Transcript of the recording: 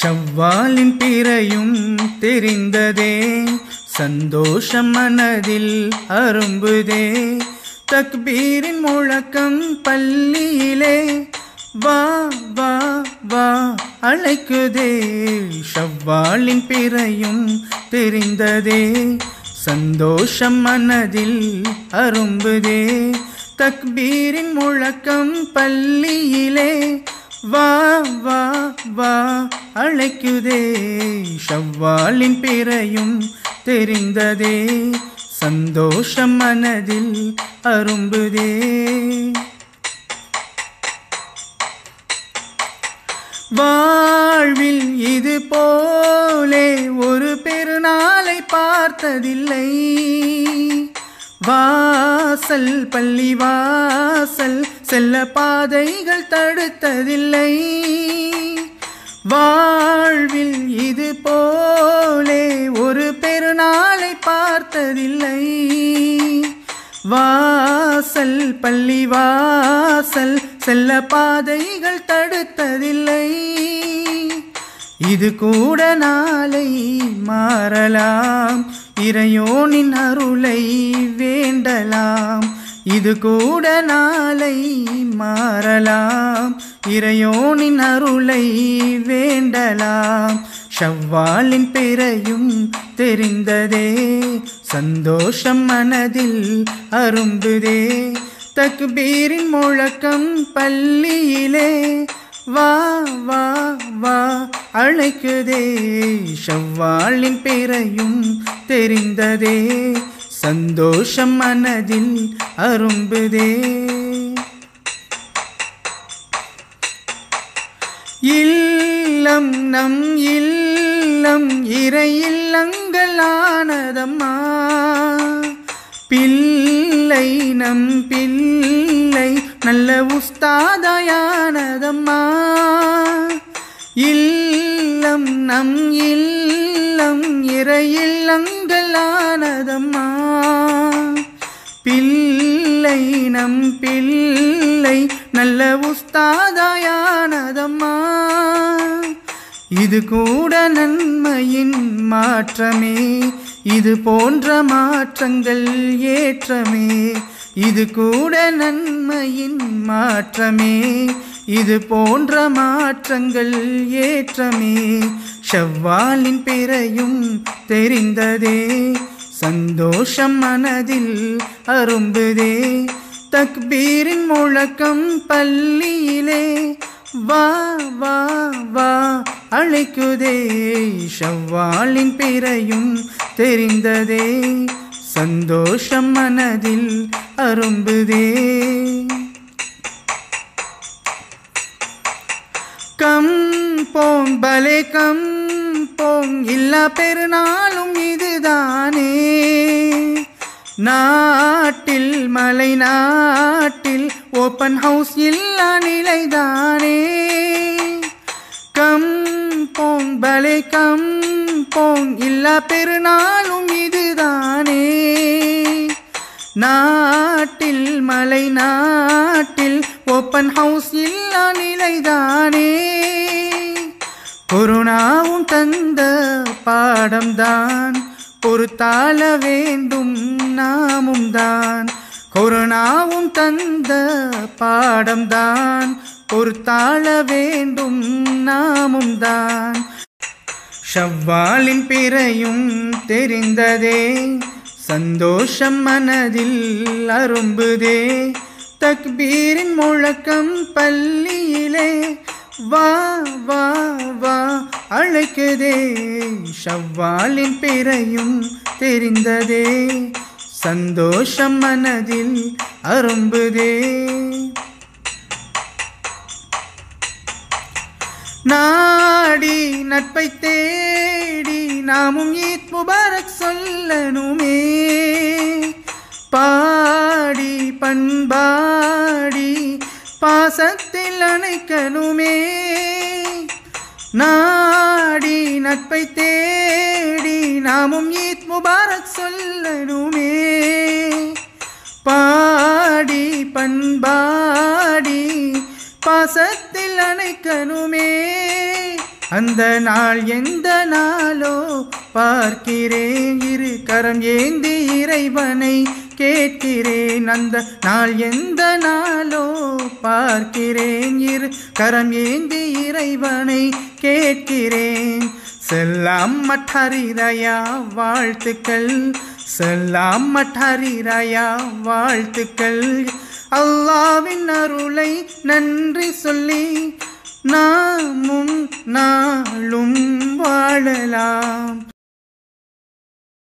ஷவ்வாலின் பிறையும் தெரிந்ததே சந்தோஷம் மனதில் அரும்புதே தக்பீரின் முழக்கம் பள்ளியிலே வா வா வா அழைக்குதே ஷவ்வாலின் பிறையும் தெரிந்ததே சந்தோஷம் மனதில் அரும்புதே தக்பீரின் முழக்கம் பள்ளியிலே வா வா வா அழைக்குதே ஷவ்வாலின் பிறையும் தெரிந்ததே சந்தோஷம் மனதில் அரும்புதே வாழ்வில் இது போலே ஒரு பெருநாளை பார்த்ததில்லை வாசல் பள்ளி வாசல் செல்ல பாதைகள் தடுத்ததில்லை வாழ்வில் இது போலே ஒரு பெருநாளை பார்த்ததில்லை வாசல் பள்ளி வாசல் செல்ல பாதைகள் தடுத்ததில்லை இது கூட நாளை மாறலாம் இறையோனின் அருளை வேண்டலாம் இது கூட நாளை மாறலாம் இறையோனின் அருளை வேண்டலாம் ஷவ்வாலின் பிறையும் தெரிந்ததே சந்தோஷம் மனதில் அரும்புதே தக்பீரின் முழக்கம் பள்ளியிலே வா வா வா அழைக்குதே ஷவ்வாலின் பிறையும் தெரிந்ததே சந்தோஷம் மனதில் அரும்புதே இல்லம் நம் இல்லம் இறை இல்லங்களானதம்மா பிள்ளை நம் பிள்ளை நல்ல உஸ்தாதாயானதம்மா இல்லம் நம் இல்லம் இறை இல்லங்களானதம்மா பிள்ளை நம் பிள்ளை நல்ல உஸ்தாதாயானதம்மா இது கூட நன்மையின் மாற்றமே இது போன்ற மாற்றங்கள் ஏற்றமே இது கூட நன்மையின் மாற்றமே இது போன்ற மாற்றங்கள் ஏற்றமே ஷவ்வாலின் பிறையும் தெரிந்ததே சந்தோஷம் மனதில் அரும்புதே தக்பீரின் முழக்கம் பள்ளியிலே வா வா வா அழைக்குதே ஷவ்வாலின் பிறையும் தெரிந்ததே சந்தோஷம் மனதில் அரும்புதே கம் போங் பலே கம் போங் இல்லா பெருநாளும் இதுதானே நாட்டில் மலை நாட்டில் ஓப்பன் ஹவுஸ் இல்லா நிலைதானே கம் போங் பலே கம் போங் இல்லா பெருநாளும் இதுதானே நாட்டில் மலை நாட்டில் ஓப்பன் ஹவுஸ் இல்லா நிலைதானே கொரோனாவும் தந்த பாடம்தான் பொறுத்தாள வேண்டும் நாமும் தான் கொரோனாவும் தந்த பாடம்தான் பொறுத்தாள வேண்டும் நாமும் தான் ஷவ்வாலின் பிறையும் தெரிந்ததே சந்தோஷம் மனதில் அரும்புதே தக்பீரின் முழக்கம் பள்ளியிலே வா வா வா அழைக்குதே ஷவ்வாலின் பிறையும் தெரிந்ததே சந்தோஷம் மனதில் அரும்புதே நாடி நட்பை தேடி நாமும் ஈத் முபாரக் சொல்லணுமே பாடி பண்பாடி பாசத்தில் அணைக்கணுமே நாடி நட்பை தேடி நாமும் ஈத் முபாரக் சொல்லணுமே பாடி பண்பாடி பாசத்தில் அணைக்கணுமே அந்த நாள் எந்த நாளோ பார்க்கிறேன் இரு கரம் ஏந்தி இறைவனை கேட்கிறேன் அந்த நாள் எந்த நாளோ பார்க்கிறேன் இரு கரம் ஏந்தி இறைவனை கேட்கிறேன் செல்லாம் மட்டரிரையா வாழ்த்துக்கள் செல்லாம் மட்டரிரையா வாழ்த்துக்கள் அல்லாவின் அருளை நன்றி சொல்லி நாமும் நாளும் வாழலாம்